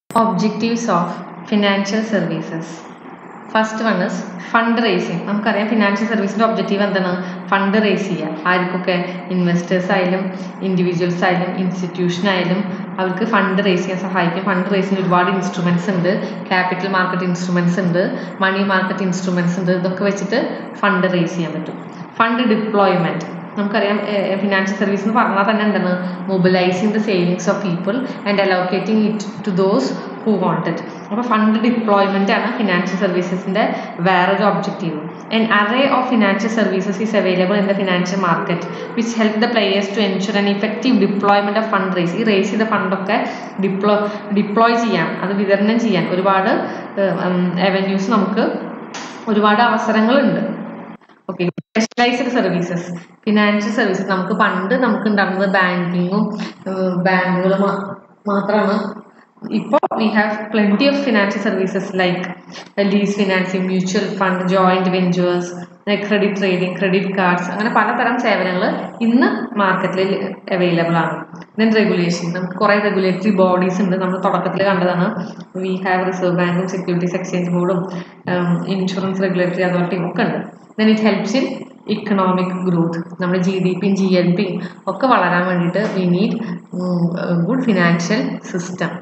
Objectives of financial services. First one is fund raising നമുക്കറിയാം financial സർവീസിൻ്റെ objective എന്താണ് fund raise ചെയ്യുക ആർക്കൊക്കെ ഇൻവെസ്റ്റേഴ്സ് ആയാലും ഇൻഡിവിജ്വൽസ് ആയാലും ഇൻസ്റ്റിറ്റ്യൂഷൻ ആയാലും അവർക്ക് ഫണ്ട് റേസ് ചെയ്യാൻ സഹായിക്കും ഫണ്ട് റേസിന് ഒരുപാട് ഇൻസ്ട്രുമെൻറ്റ്സ് ഉണ്ട് ക്യാപിറ്റൽ മാർക്കറ്റ് ഇൻസ്ട്രുമെൻറ്റ്സ് ഉണ്ട് മണി മാർക്കറ്റ് ഇൻസ്ട്രുമെൻറ്റ്സ് ഉണ്ട് ഇതൊക്കെ വെച്ചിട്ട് ഫണ്ട് റേസ് ചെയ്യാൻ പറ്റും ഫണ്ട് ഡിപ്ലോയ്മെൻറ്റ് നമുക്കറിയാം ഫിനാൻഷ്യൽ സർവീസ് എന്ന് പറഞ്ഞാൽ തന്നെ എന്താണ് mobilising the savings of people and allocating it to those who wanted അപ്പോൾ ഫണ്ട് ഡിപ്ലോയ്മെൻ്റ് ആണ് ഫിനാൻഷ്യൽ സർവീസസിൻ്റെ വേറൊരു objective and array of financial services is available in the financial market which help the players to ensure an effective deployment of fund raise ഈ raise ചെയ്ത ഫണ്ടൊക്കെ ഡിപ്ലോ deploy ചെയ്യാൻ അത് വിതരണം ചെയ്യാൻ ഒരുപാട് അവന്യൂസ് നമുക്ക് ഒരുപാട് അവസരങ്ങളുണ്ട് okay specialised services financial services നമുക്ക് പണ്ട് നമുക്ക് ഉണ്ടായിരുന്നത് ബാങ്കിങ്ങും ബാങ്കുകൾ മാത്രമാണ് ഇപ്പോൾ we have plenty of financial services like lease financing mutual fund joint ventures credit trading credit cards അങ്ങനെ പലതരം സേവനങ്ങൾ ഇന്ന് മാർക്കറ്റിൽ അവൈലബിൾ ആണ് ദെൻ റെഗുലേഷൻ നമുക്ക് കുറേ റെഗുലേറ്ററി ബോഡീസ് ഉണ്ട് നമ്മൾ തുടക്കത്തിൽ കണ്ടതാണ് വി ഹാവ് റിസർവ് ബാങ്കും സെക്യൂരിറ്റീസ് എക്സ്ചേഞ്ച് ബോർഡും ഇൻഷുറൻസ് റെഗുലേറ്ററി അതോറിറ്റിയും ഒക്കെ ഉണ്ട് then it helps in economic growth നമ്മുടെ ജി ഡി പിയും ജി എൻ പിയും ഒക്കെ വളരാൻ വേണ്ടിയിട്ട് we need good financial system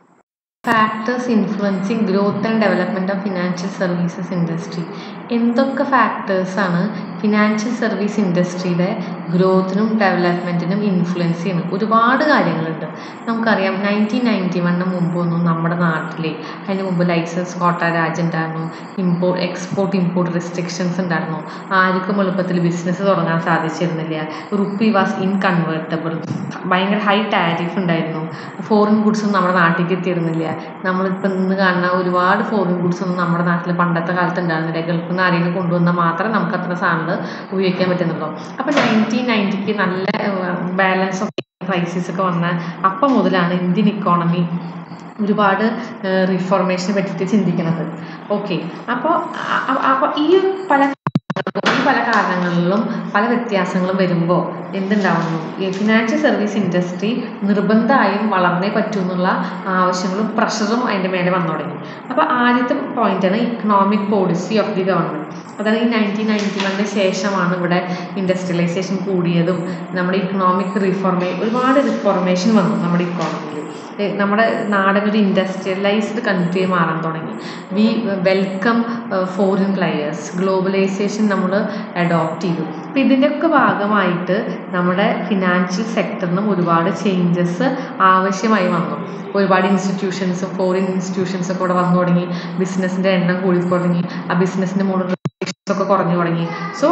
factors influencing growth and development of financial services industry എന്തൊക്കെ ഫാക്ടേഴ്സാണ് ഫിനാൻഷ്യൽ സർവീസ് ഇൻഡസ്ട്രിയുടെ ഗ്രോത്തിനും ഡെവലപ്മെൻറ്റിനും ഇൻഫ്ലുവൻസ് ചെയ്യുന്നത് ഒരുപാട് കാര്യങ്ങളുണ്ട് നമുക്കറിയാം നയൻറ്റീൻ നയൻറ്റി വണ്ണിന് മുമ്പൊന്നും നമ്മുടെ നാട്ടിൽ അതിന് മുമ്പ് ലൈസൻസ് കോട്ട രാജ്യം ഉണ്ടായിരുന്നു ഇമ്പോർട്ട് എക്സ്പോർട്ട് ഇമ്പോർട്ട് റെസ്ട്രിക്ഷൻസ് ഉണ്ടായിരുന്നു ആർക്കും എളുപ്പത്തിൽ ബിസിനസ് തുടങ്ങാൻ സാധിച്ചിരുന്നില്ല റുപ്പി വാസ് ഇൻകൺവേർട്ടബിൾ ഭയങ്കര ഹൈ ടാരിഫ് ഉണ്ടായിരുന്നു ഫോറിൻ ഗുഡ്സ് ഒന്നും നമ്മുടെ നാട്ടിലേക്ക് എത്തിയിരുന്നില്ല നമ്മളിപ്പോൾ ഇന്ന് കാണുന്ന ഒരുപാട് ഫോറിൻ ഗുഡ്സ് ഒന്നും നമ്മുടെ നാട്ടിൽ പണ്ടത്തെ കാലത്ത് ഉണ്ടായിരുന്നില്ല ഗൾഫിൽ നിന്ന് ആരെങ്കിലും കൊണ്ടുവന്നാൽ മാത്രമേ നമുക്ക് അത്ര സാധനങ്ങൾ ഉപയോഗിക്കാൻ പറ്റുന്നുള്ളൂ അപ്പോൾ നയൻറ്റീൻ നയൻറ്റിക്ക് നല്ല ബാലൻസ് ഓഫ് ക്രൈസിസ് ഒക്കെ വന്ന അപ്പം മുതലാണ് ഇന്ത്യൻ ഇക്കോണമി ഒരുപാട് റിഫോർമേഷനെ പറ്റിയിട്ട് ചിന്തിക്കുന്നത് ഓക്കെ അപ്പോൾ അപ്പോൾ ഈ പല ഈ പല കാരണങ്ങളിലും പല വ്യത്യാസങ്ങളും വരുമ്പോൾ എന്തുണ്ടാവുന്നു ഈ ഫിനാൻഷ്യൽ സർവീസ് ഇൻഡസ്ട്രി നിർബന്ധമായും വളർന്നേ പറ്റൂ എന്നുള്ള ആവശ്യങ്ങളും പ്രഷറും അതിൻ്റെ മേലെ വന്നു തുടങ്ങി അപ്പോൾ ആദ്യത്തെ പോയിന്റാണ് economic policy of the government അതായത് ഈ നയൻറ്റീൻ നയൻറ്റി വണ്ണിന് ശേഷമാണ് ഇവിടെ ഇൻഡസ്ട്രിയലൈസേഷൻ കൂടിയതും നമ്മുടെ ഇക്കണോമിക് റിഫോർമേ ഒരുപാട് റിഫോർമേഷൻ വന്നു നമ്മുടെ ഇക്കോണമിയിൽ നമ്മുടെ നാടനൊരു ഇൻഡസ്ട്രിയലൈസ്ഡ് കൺട്രി മാറാൻ തുടങ്ങി we welcome foreign players globalisation നമ്മൾ അഡോപ്റ്റ് ചെയ്തു അപ്പോൾ ഇതിൻ്റെയൊക്കെ ഭാഗമായിട്ട് നമ്മുടെ ഫിനാൻഷ്യൽ സെക്ടറിനും ഒരുപാട് ചേഞ്ചസ് ആവശ്യമായി വന്നു ഒരുപാട് ഇൻസ്റ്റിറ്റ്യൂഷൻസും ഫോറിൻ ഇൻസ്റ്റിറ്റ്യൂഷൻസ് ഒക്കെ ഇവിടെ വന്നു തുടങ്ങി ബിസിനസ്സിൻ്റെ എണ്ണം കൂടി തുടങ്ങി ആ ബിസിനസ്സിൻ്റെ മുകളിൽ റെസ്ട്രിക്ഷൻസ് ഒക്കെ കുറഞ്ഞു തുടങ്ങി so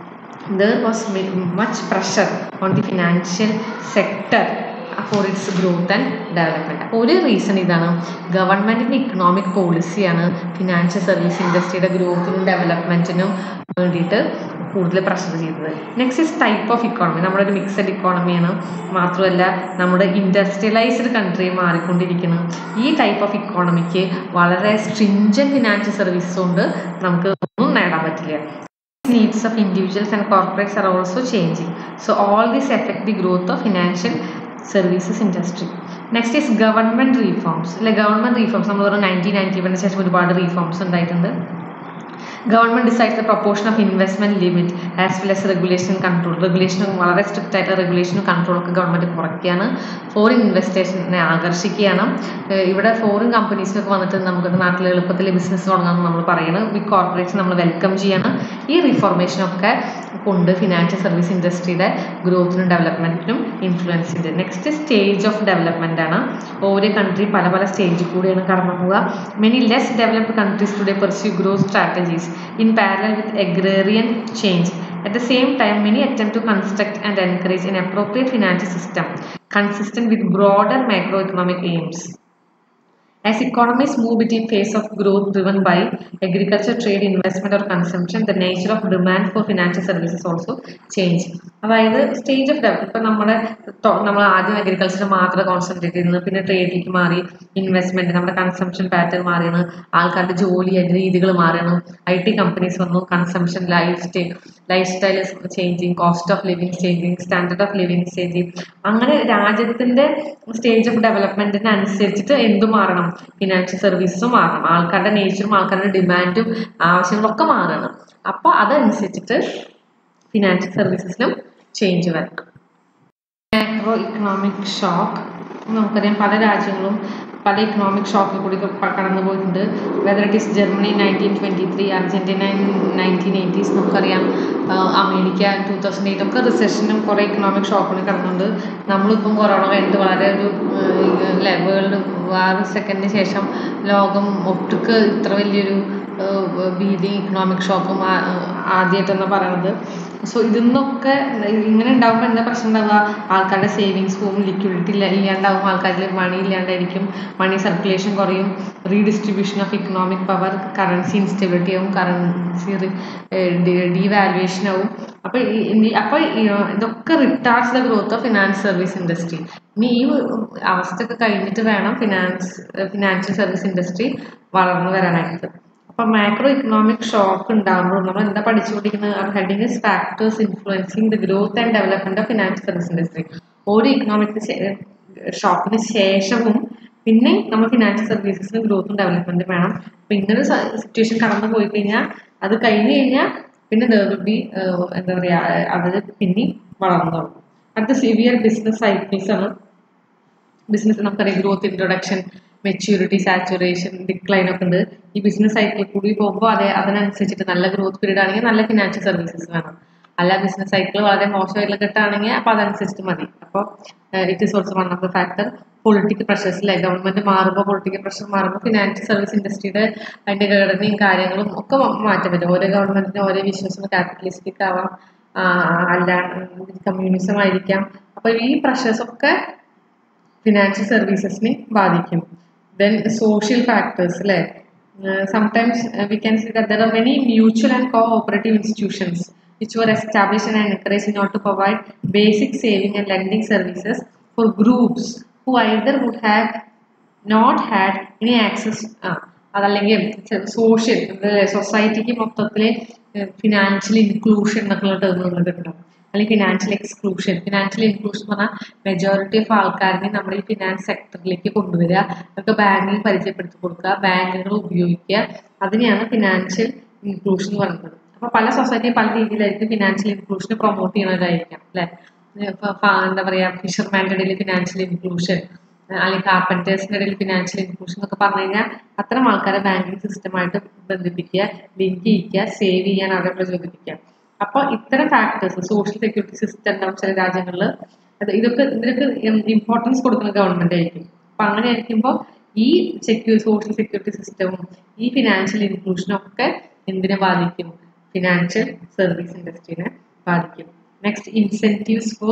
there was much pressure on the financial sector for its growth and development അപ്പോൾ ഒരു റീസൺ ഇതാണ് ഗവൺമെൻറ്റിൻ്റെ ഇക്കണോമിക് പോളിസിയാണ് ഫിനാൻഷ്യൽ സർവീസ് ഇൻഡസ്ട്രിയുടെ ഗ്രോത്തിനും ഡെവലപ്മെൻറ്റിനും വേണ്ടിയിട്ട് കൂടുതൽ പ്രഷർ ചെയ്തത് next is type of economy നമ്മുടെ ഒരു മിക്സഡ് ഇക്കോണമിയാണ് മാത്രമല്ല നമ്മുടെ ഇൻഡസ്ട്രിയലൈസ്ഡ് കൺട്രി മാറിക്കൊണ്ടിരിക്കുന്നു ഈ ടൈപ്പ് ഓഫ് ഇക്കോണമിക്ക് വളരെ സ്ട്രിഞ്ചൻ ഫിനാൻഷ്യൽ സർവീസ് കൊണ്ട് നമുക്ക് ഒന്നും നേടാൻ പറ്റില്ല needs of individuals and corporates are also changing. So all this affect the growth of financial services industry. Next is government reforms അല്ലെ ഗവൺമെൻറ് റീഫോംസ് നമ്മൾ പറഞ്ഞ നയൻറ്റീൻ നയൻറ്റി വണ്ണിന് ശേഷം ഒരുപാട് റീഫോംസ് ഉണ്ടായിട്ടുണ്ട് government decides the proportion of investment limit as well as regulation control റെഗുലേഷനും വളരെ strict ആയിട്ട് റെഗുലേഷനും കൺട്രോളൊക്കെ ഗവൺമെൻറ് കുറയ്ക്കുകയാണ് ഫോറിൻ ഇൻവെസ്റ്റേഷനെ ആകർഷിക്കുകയാണ് ഇവിടെ ഫോറിൻ കമ്പനീസിനൊക്കെ വന്നിട്ട് നമുക്ക് നാട്ടിൽ എളുപ്പത്തിൽ ബിസിനസ് തുടങ്ങാമെന്ന് നമ്മൾ പറയുന്നത് ബിഗ് കോർപ്പറേറ്റ്സ് നമ്മൾ വെൽക്കം ചെയ്യണം ഈ റിഫോർമേഷനൊക്കെ കൊണ്ട് ഫിനാൻഷ്യൽ സർവീസ് ഇൻഡസ്ട്രിയുടെ ഗ്രോത്തിനും ഡെവലപ്മെൻറ്റിനും ഇൻഫ്ലുവൻസ് ഉണ്ട് നെക്സ്റ്റ് സ്റ്റേജ് ഓഫ് ഡെവലപ്മെൻ്റ് ആണ് ഓരോ കൺട്രി പല പല സ്റ്റേജിൽ കൂടിയാണ് കടന്നു പോവുക many less developed countries today pursue growth strategies in parallel with agrarian change. At the same time, many attempt to construct and encourage an appropriate financial system consistent with broader macroeconomic aims. As economies move between phase of growth driven by agriculture, trade, investment or consumption, the nature of demand for financial services also change. അതായത് stage of develop ഇപ്പം നമ്മുടെ നമ്മൾ ആദ്യം agriculture മാത്രം concentrate ചെയ്യുന്നത് പിന്നെ ട്രേഡിലേക്ക് മാറി investment നമ്മുടെ കൺസംഷൻ പാറ്റേൺ മാറിയാണ് ആൾക്കാരുടെ ജോലി രീതികൾ മാറിയാണ് ഐ ടി കമ്പനീസ് വന്നു consumption lifestyle lifestyle changing cost of living changing standard of living changing അങ്ങനെ രാജ്യത്തിന്റെ സ്റ്റേജ് ഓഫ് ഡെവലപ്മെന്റിന് അനുസരിച്ചിട്ട് എന്തു മാറണം മാറണം ഫിനാൻഷ്യൽ സർവീസസും മാറണം ആൾക്കാരുടെ നേച്ചറും ആൾക്കാരുടെ ഡിമാൻഡും ആവശ്യങ്ങളൊക്കെ മാറണം അപ്പോൾ അതനുസരിച്ചിട്ട് ഫിനാൻഷ്യൽ സർവീസസിലും ചേഞ്ച് വരണം മാക്രോ ഇക്കണോമിക് ഷോക്ക് നമുക്കറിയാം പല രാജ്യങ്ങളും പല ഇക്കണോമിക് ഷോക്കിൽ കൂടി ക- കടന്നു പോയിട്ടുണ്ട് whether it is Germany nineteen twenty three Argentina nineteen eighties നമുക്കറിയാം ആ, അമേരിക്ക ടൂ തൗസൻഡ് എയ്റ്റ് ഒക്കെ റിസഷനും കുറേ ഇക്കണോമിക് ഷോക്കിന് കടന്നുണ്ട് നമ്മളിപ്പം കൊറോണ കഴിഞ്ഞിട്ട് വളരെ ഒരു അല്ലേ വേൾഡ് വാർ സെക്കൻഡിന് ശേഷം ലോകം ഒട്ടുക്ക് ഇത്ര വലിയൊരു ഭീതി ഇക്കണോമിക് ഷോക്കും ആദ്യമായിട്ടെന്ന് പറയണത് സോ ഇതിന്നൊക്കെ ഇങ്ങനെ ഉണ്ടാകുമ്പോൾ എന്താ പ്രശ്നം ഉണ്ടാവുക ആൾക്കാരുടെ സേവിങ്സ് പോകും ലിക്വിഡിറ്റി ഇല്ല ഇല്ലാണ്ടാവും ആൾക്കാരിൽ മണി ഇല്ലാണ്ടായിരിക്കും മണി സർക്കുലേഷൻ കുറയും redistribution of economic power currency instability ആവും കറൻസി ഡീവാലുവേഷൻ ആവും അപ്പോൾ അപ്പോൾ ഇതൊക്കെ retards the growth of finance service industry ഇനി ഈ അവസ്ഥയൊക്കെ കഴിഞ്ഞിട്ട് വേണം ഫിനാൻസ് ഫിനാൻഷ്യൽ സർവീസ് ഇൻഡസ്ട്രി വളർന്നു വരാനായിട്ട് അപ്പൊ മാക്രോ ഇക്കണോമിക് ഷോക്ക് ഉണ്ടാകുമ്പോൾ നമ്മൾ എന്താ പഠിച്ചുകൊണ്ടിരിക്കുന്നത് heading is factors influencing the growth and development of financial service industry ഒരു ഇക്കണോമിക് ഷോക്കിന് ശേഷവും പിന്നെ നമ്മൾ ഫിനാൻഷ്യൽ സർവീസസിന് ഗ്രോത്തും ഡെവലപ്മെന്റും വേണം അപ്പൊ ഇങ്ങനൊരു സിറ്റുവേഷൻ കടന്നു പോയി കഴിഞ്ഞാൽ അത് കഴിഞ്ഞു കഴിഞ്ഞാൽ പിന്നെ ദർ വിൽ ബി എന്താ പറയാ അത് പിന്നെ വളർന്നു അടുത്ത സിവിയർ ബിസിനസ് സൈക്കിൾസ് ആണ് ബിസിനസ് നമുക്കറിയാം growth introduction maturity saturation decline ഒക്കെ ഉണ്ട് ഈ ബിസിനസ് സൈക്കിൾ കൂടി പോകുമ്പോൾ അതേ അതിനനുസരിച്ചിട്ട് നല്ല ഗ്രോത്ത് പീരീഡ് ആണെങ്കിൽ നല്ല ഫിനാൻഷ്യൽ സർവീസസ് വേണം അല്ല ബിസിനസ് സൈക്കിൾ വളരെ മോശമായിട്ടുള്ള കിട്ടുകയാണെങ്കിൽ അപ്പോൾ അതനുസരിച്ചിട്ട് മതി അപ്പോൾ it is also one of the factor political pressures അല്ലെ ഗവൺമെന്റ് മാറുമ്പോൾ പൊളിറ്റിക്കൽ പ്രഷർ മാറുമ്പോൾ ഫിനാൻഷ്യൽ സർവീസ് ഇൻഡസ്ട്രിയുടെ അതിന്റെ ഘടനയും കാര്യങ്ങളും ഒക്കെ മ- മാറ്റം വരും ഓരോ ഗവൺമെന്റിന് ഓരോ വിശ്വാസം ക്യാപിറ്റലിസ്റ്റിക് ആവാം ആ, അല്ല കമ്മ്യൂണിസം ആയിരിക്കാം അപ്പൊ ഈ പ്രഷേഴ്സ് ഒക്കെ ഫിനാൻഷ്യൽ സർവീസസിനെ ബാധിക്കും ദെൻ സോഷ്യൽ ഫാക്ടേഴ്സ് അല്ലേ sometimes we can see that there are many mutual and cooperative institutions which were established and encouraged in order to provide basic saving and lending services for groups who either would have not had any access ആ അതല്ലെങ്കിൽ social സൊസൈറ്റിക്ക് മൊത്തത്തിൽ financial inclusion എന്നൊക്കെയുള്ള term വന്നിട്ടുണ്ടാവും അല്ലെങ്കിൽ financial exclusion financial inclusion എന്ന് പറഞ്ഞാൽ majority of ആൾക്കാരിനെ നമ്മുടെ ഈ ഫിനാൻസ് സെക്ടറിലേക്ക് കൊണ്ടുവരിക അവർക്ക് ബാങ്കിങ് പരിചയപ്പെടുത്തി കൊടുക്കുക ബാങ്കുകൾ ഉപയോഗിക്കുക അതിനെയാണ് ഫിനാൻഷ്യൽ ഇൻക്ലൂഷൻ എന്ന് പറയുന്നത് അപ്പൊ പല സൊസൈറ്റി പല രീതിയിലായിരിക്കും ഫിനാൻഷ്യൽ ഇൻക്ലൂഷനെ പ്രൊമോട്ട് ചെയ്യുന്നവരായിരിക്കാം അല്ലെ ഇപ്പൊ ഫ- എന്താ പറയാ ഫിഷർമാൻ്റെ ഇടയിൽ ഫിനാൻഷ്യൽ ഇൻക്ലൂഷൻ അല്ലെങ്കിൽ കാർപ്പൻറ്റേഴ്സിന്റെ ഇടയിൽ ഫിനാൻഷ്യൽ ഇൻക്ലൂഷൻ എന്നൊക്കെ പറഞ്ഞു കഴിഞ്ഞാൽ അത്തരം ആൾക്കാരെ ബാങ്കിങ് സിസ്റ്റമായിട്ട് ബന്ധിപ്പിക്കുക ലിങ്ക് ചെയ്യിക്കുക സേവ് ചെയ്യാൻ അവരെ പ്രചോദിപ്പിക്കുക അപ്പോൾ ഇത്തരം ഫാക്ടേഴ്സ് സോഷ്യൽ സെക്യൂരിറ്റി സിസ്റ്റം ഉണ്ടാവും ചില രാജ്യങ്ങളിൽ അത് ഇതൊക്കെ ഇതിനൊക്കെ ഇമ്പോർട്ടൻസ് കൊടുക്കുന്ന ഗവൺമെന്റ് ആയിരിക്കും അപ്പൊ അങ്ങനെ ആയിരിക്കുമ്പോൾ ഈ സെക്യൂ സോഷ്യൽ സെക്യൂരിറ്റി സിസ്റ്റവും ഈ ഫിനാൻഷ്യൽ ഇൻക്ലൂഷനും ഒക്കെ എന്തിനെ ബാധിക്കും ഫിനാൻഷ്യൽ സർവീസ് ഇൻഡസ്ട്രീനെ ബാധിക്കും next incentives for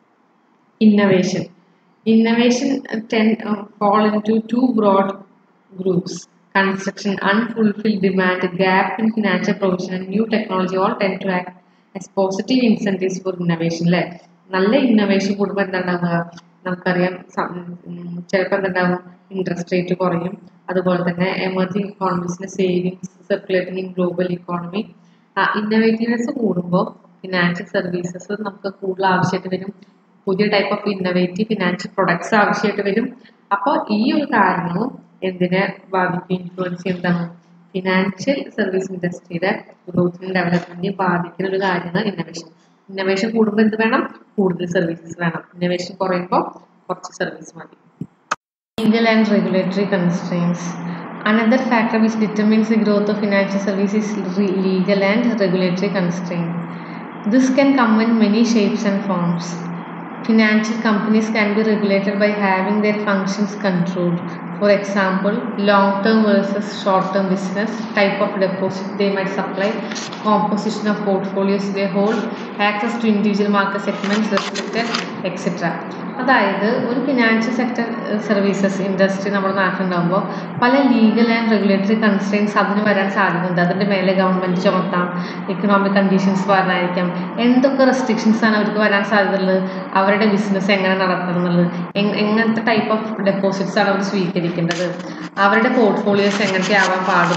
innovation. Innovation uh, tend uh, fall into two broad groups: construction, unfulfilled demand, gap in financial provision, and new technology all tend to act as positive incentives for innovation. അല്ലേ നല്ല innovation കൂടുമ്പോൾ എന്താ ഉണ്ടാവുക നമുക്കറിയാം ചിലപ്പോൾ എന്തുണ്ടാവും interest rate കുറയും അതുപോലെ തന്നെ എമർജിങ് ഇക്കോണമീസിന്റെ savings circulating in global economy innovativeness കൂടുമ്പോൾ ഫിനാൻഷ്യൽ സർവീസസ് നമുക്ക് കൂടുതൽ ആവശ്യമായിട്ട് വരും പുതിയ type of innovative financial products ആവശ്യമായിട്ട് വരും അപ്പോൾ ഈ ഒരു കാരണവും എന്തിനെ ബാധിക്കും ഇൻഫ്ലുവൻസ് എന്താണ് ഫിനാൻഷ്യൽ സർവീസ് ഇൻഡസ്ട്രിയുടെ ഗ്രോത്തിനും ഡെവലപ്മെന്റിനെ ബാധിക്കുന്ന ഒരു കാര്യമാണ് ഇന്നോവേഷൻ ഇന്നോവേഷൻ കൂടുമ്പോൾ എന്ത് വേണം കൂടുതൽ സർവീസസ് വേണം ഇന്നോവേഷൻ കുറയുമ്പോൾ കുറച്ച് സർവീസ് മതി Legal and regulatory constraints. Another factor which determines the growth of financial services is re- legal and regulatory constraint. This can come in many shapes and forms. Financial companies can be regulated by having their functions controlled. For example, long term versus short term business, type of deposit they might supply, composition of portfolios they hold, access to individual market segments, restricted, etc. അതായത് ഒരു financial sector services industry നമ്മുടെ നാട്ടിലുണ്ടാകുമ്പോൾ പല legal and regulatory constraints അതിന് വരാൻ സാധ്യതയുണ്ട് അതിൻ്റെ മേലെ government ചുമത്താം ഇക്കണോമിക് കണ്ടീഷൻസ് പറഞ്ഞായിരിക്കാം എന്തൊക്കെ റെസ്ട്രിക്ഷൻസ് ആണ് അവർക്ക് വരാൻ സാധ്യതയുള്ളത് അവരുടെ ബിസിനസ് എങ്ങനെ നടത്തണം എന്നുള്ളത് എങ്- എങ്ങനത്തെ ടൈപ്പ് ഓഫ് ഡെപ്പോസിറ്റ്സ് ആണ് അവർ സ്വീകരിക്കേണ്ടത് അവരുടെ പോർട്ട്ഫോളിയോസ് എങ്ങനത്തെ ആവാൻ പാടുള്ളൂ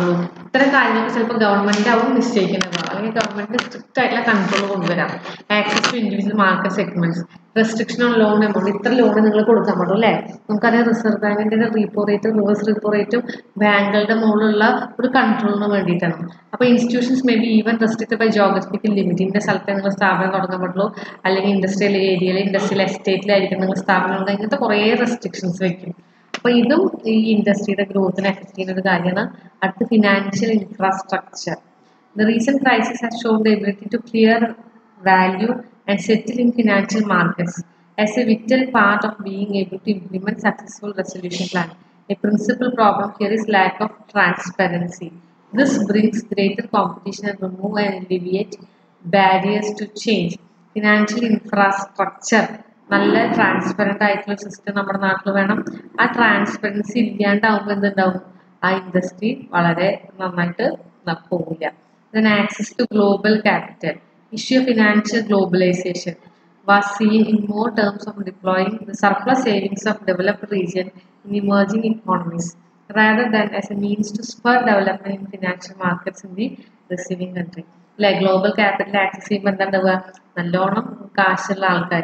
ഇത്തരം കാര്യങ്ങൾക്ക് ചിലപ്പോൾ ഗവൺമെന്റ് ആവും നിശ്ചയിക്കുന്നതാവും അല്ലെങ്കിൽ ഗവൺമെന്റ് സ്ട്രിക്റ്റ് ആയിട്ടുള്ള കൺട്രോൾ കൊണ്ടുവരാം access to individual market segments restriction on loan amount ഇത്ര ലോൺ നിങ്ങൾ കൊടുക്കാൻ പാടും അല്ലേ നമുക്കറിയാം റിസർവ് ബാങ്കിന്റെ റീപ്പോ റേറ്റും റിവേഴ്സ് റീപ്പോ റേറ്റും ബാങ്കുകളുടെ മുകളിലുള്ള ഒരു കൺട്രോളിന് വേണ്ടിയിട്ടാണ് അപ്പോൾ institutions may be even restricted by geographical limit ഇന്ന സ്ഥലത്തെ നിങ്ങൾ സ്ഥാപനം തുടങ്ങാൻ പറ്റുള്ളൂ അല്ലെങ്കിൽ ഇൻഡസ്ട്രിയൽ ഏരിയയിൽ ഇൻഡസ്ട്രിയൽ എസ്റ്റേറ്റിലായിരിക്കും നിങ്ങൾ സ്ഥാപനം ഉണ്ടെങ്കിൽ ഇങ്ങനത്തെ കുറേ റെസ്ട്രിക്ഷൻസ് വെക്കും അപ്പൊ ഇതും ഈ ഇൻഡസ്ട്രിയുടെ ഗ്രോത്തിനെ എഫക്ട് ചെയ്യുന്ന ഒരു കാര്യമാണ് അടുത്ത financial infrastructure the recent crisis has shown the ability to clear value and settle in financial markets as a vital part of being able to implement successful resolution plan. A principal problem here is lack of transparency. This brings greater competition and remove and alleviate barriers to change. Financial infrastructure നല്ല transparent ആയിട്ടുള്ള system നമ്മുടെ നാട്ടിൽ വേണം ആ transparency ഇല്ലാണ്ടാവുമ്പോൾ എന്തുണ്ടാവും ആ industry വളരെ നന്നായിട്ട് ന- പോവില്ല then access to global capital issue of financial globalization was seen in more terms of deploying the surplus savings of developed region in emerging economies rather than as a means to spur development in financial markets in the receiving country. അല്ലെ global capital access ചെയ്യുമ്പോൾ എന്താ ഉണ്ടാവുക നല്ലോണം കാശുള്ള ആൾക്കാർ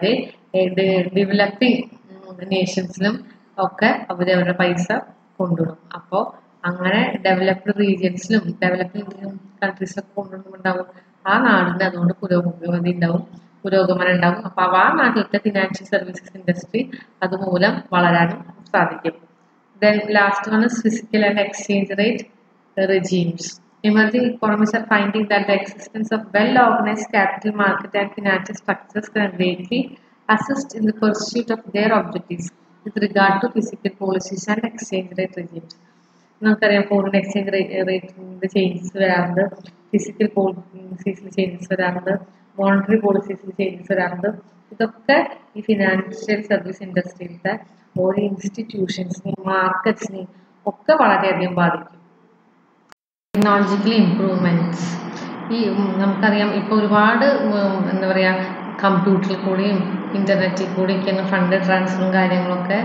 developing നേഷൻസിലും ഒക്കെ അവർ അവരുടെ പൈസ കൊണ്ടുവിടും അപ്പോൾ അങ്ങനെ ഡെവലപ്ഡ് റീജിയൻസിലും ഡെവലപ്പിംഗ് കൺട്രീസിലൊക്കെ കൊണ്ടുവരുന്നുണ്ടാവും ആ നാടിന് അതുകൊണ്ട് പുരോഗതി ഉണ്ടാവും പുരോഗമനം ഉണ്ടാവും അപ്പോൾ ആ നാട്ടിലത്തെ ഫിനാൻഷ്യൽ സർവീസസ് ഇൻഡസ്ട്രി അതുമൂലം വളരാനും സാധിക്കും Then last one is physical and exchange rate regimes. Emerging economies are finding that the existence of well-organized capital market and financial structures can greatly assist in the pursuit of their objectives with regard to physical policies and exchange rate regimes. നമുക്കറിയാം foreign exchange റേറ്റിന്റെ changes വരാറുണ്ട് physical പോളിസീസിൽ changes വരാറുണ്ട് monetary പോളിസീസിൽ changes വരാറുണ്ട് ഇതൊക്കെ ഈ financial service ഇൻഡസ്ട്രിയിലത്തെ ഓരോ ഇൻസ്റ്റിറ്റ്യൂഷൻസിനെയും മാർക്കറ്റ്സിനെയും ഒക്കെ വളരെയധികം ബാധിക്കും ടെക്നോളജിക്കൽ ഇമ്പ്രൂവ്മെൻറ്റ്സ് ഈ ഉം, നമുക്കറിയാം ഇപ്പോൾ ഒരുപാട് ഉം, എന്താ പറയുക കമ്പ്യൂട്ടറിൽ കൂടിയും ഇൻ്റർനെറ്റിൽ കൂടിയൊക്കെയാണ് ഫണ്ട് ട്രാൻസ്ഫറും കാര്യങ്ങളൊക്കെ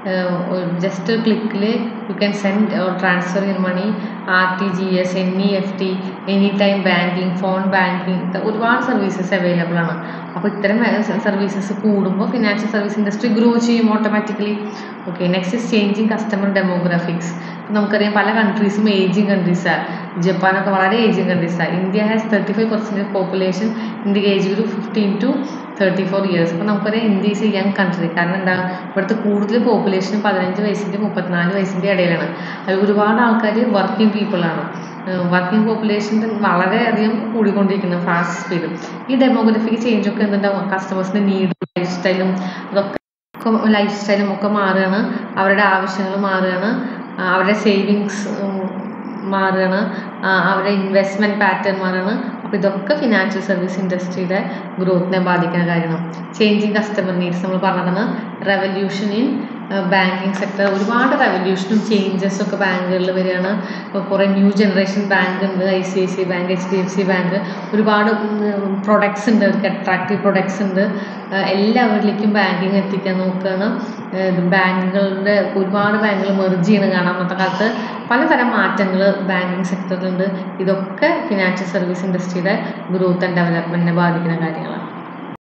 ജസ്റ്റ് ഒരു ക്ലിക്കിൽ you can send transfer your money R T G S N E F T any time banking phone banking ഒരുപാട് സർവീസസ് അവൈലബിൾ ആണ് അപ്പോൾ ഇത്തരം സർവീസസ് കൂടുമ്പോൾ ഫിനാൻഷ്യൽ സർവീസ് ഇൻഡസ്ട്രി ഗ്രോ ചെയ്യും automatically okay next is changing customer demographics നമുക്കറിയാം പല കൺട്രീസും ageing കൺട്രീസാണ് ജപ്പാനൊക്കെ വളരെ ഏജിങ് കൺട്രീസാണ് India has thirty five percentage population India age group fifteen to thirty four years അപ്പോൾ നമുക്കറിയാം India is A young country കാരണം എന്താ ഇവിടുത്തെ കൂടുതൽ പോപ്പുലേഷൻ പതിനഞ്ച് വയസ്സിൻ്റെ മുപ്പത്തിനാല് വയസ്സിൻ്റെ ഇടയിലാണ് അത് ഒരുപാട് ആൾക്കാർ വർക്കിംഗ് പീപ്പിളാണ് വർക്കിംഗ് പോപ്പുലേഷൻ വളരെയധികം കൂടിക്കൊണ്ടിരിക്കുന്നു ഫാസ്റ്റ് സ്പീഡ് ഈ ഡെമോഗ്രഫിക് ചേഞ്ച് ഒക്കെ എന്തുണ്ടാവും കസ്റ്റമേഴ്സിൻ്റെ നീഡ് ലൈഫ് സ്റ്റൈലും അതൊക്കെ ലൈഫ് സ്റ്റൈലും ഒക്കെ മാറുകയാണ് അവരുടെ ആവശ്യങ്ങൾ മാറുകയാണ് ആ, അവരുടെ സേവിങ്സ് മാറുകയാണ് ആ, അവരുടെ ഇൻവെസ്റ്റ്മെൻറ്റ് പാറ്റേൺ മാറുകയാണ് അപ്പോൾ ഇതൊക്കെ ഫിനാൻഷ്യൽ സർവീസ് ഇൻഡസ്ട്രിയുടെ ഗ്രോത്തിനെ ബാധിക്കുന്ന കാര്യമാണ് ചേഞ്ചിങ് കസ്റ്റമർ നീഡ്സ് നമ്മൾ പറഞ്ഞതാണ് റെവല്യൂഷൻ ഇൻ ബാങ്കിങ് സെക്ടർ ഒരുപാട് റെവല്യൂഷനും ചേഞ്ചസും ഒക്കെ ബാങ്കുകളിൽ വരികയാണ് ഇപ്പോൾ കുറേ ന്യൂ ജനറേഷൻ ബാങ്ക് ഉണ്ട് I C I C bank H D F C bank ഒരുപാട് പ്രൊഡക്ട്സ് ഉണ്ട് അവർക്ക് അട്രാക്റ്റീവ് പ്രൊഡക്ട്സ് ഉണ്ട് ആ, എല്ലാവരിലേക്കും ബാങ്കിങ് എത്തിക്കാൻ നോക്കുകയാണ് ബാങ്കുകളുടെ ഒരുപാട് ബാങ്കുകൾ മെർജ് ചെയ്യണം കാണാം അന്നത്തെ കാലത്ത് പലതരം മാറ്റങ്ങൾ ബാങ്കിങ് സെക്ടറിലുണ്ട് ഇതൊക്കെ ഫിനാൻഷ്യൽ സർവീസ് ഇൻഡസ്ട്രിയുടെ ഗ്രോത്ത് ആൻഡ് ഡെവലപ്മെൻറ്റിനെ ബാധിക്കുന്ന കാര്യങ്ങളാണ്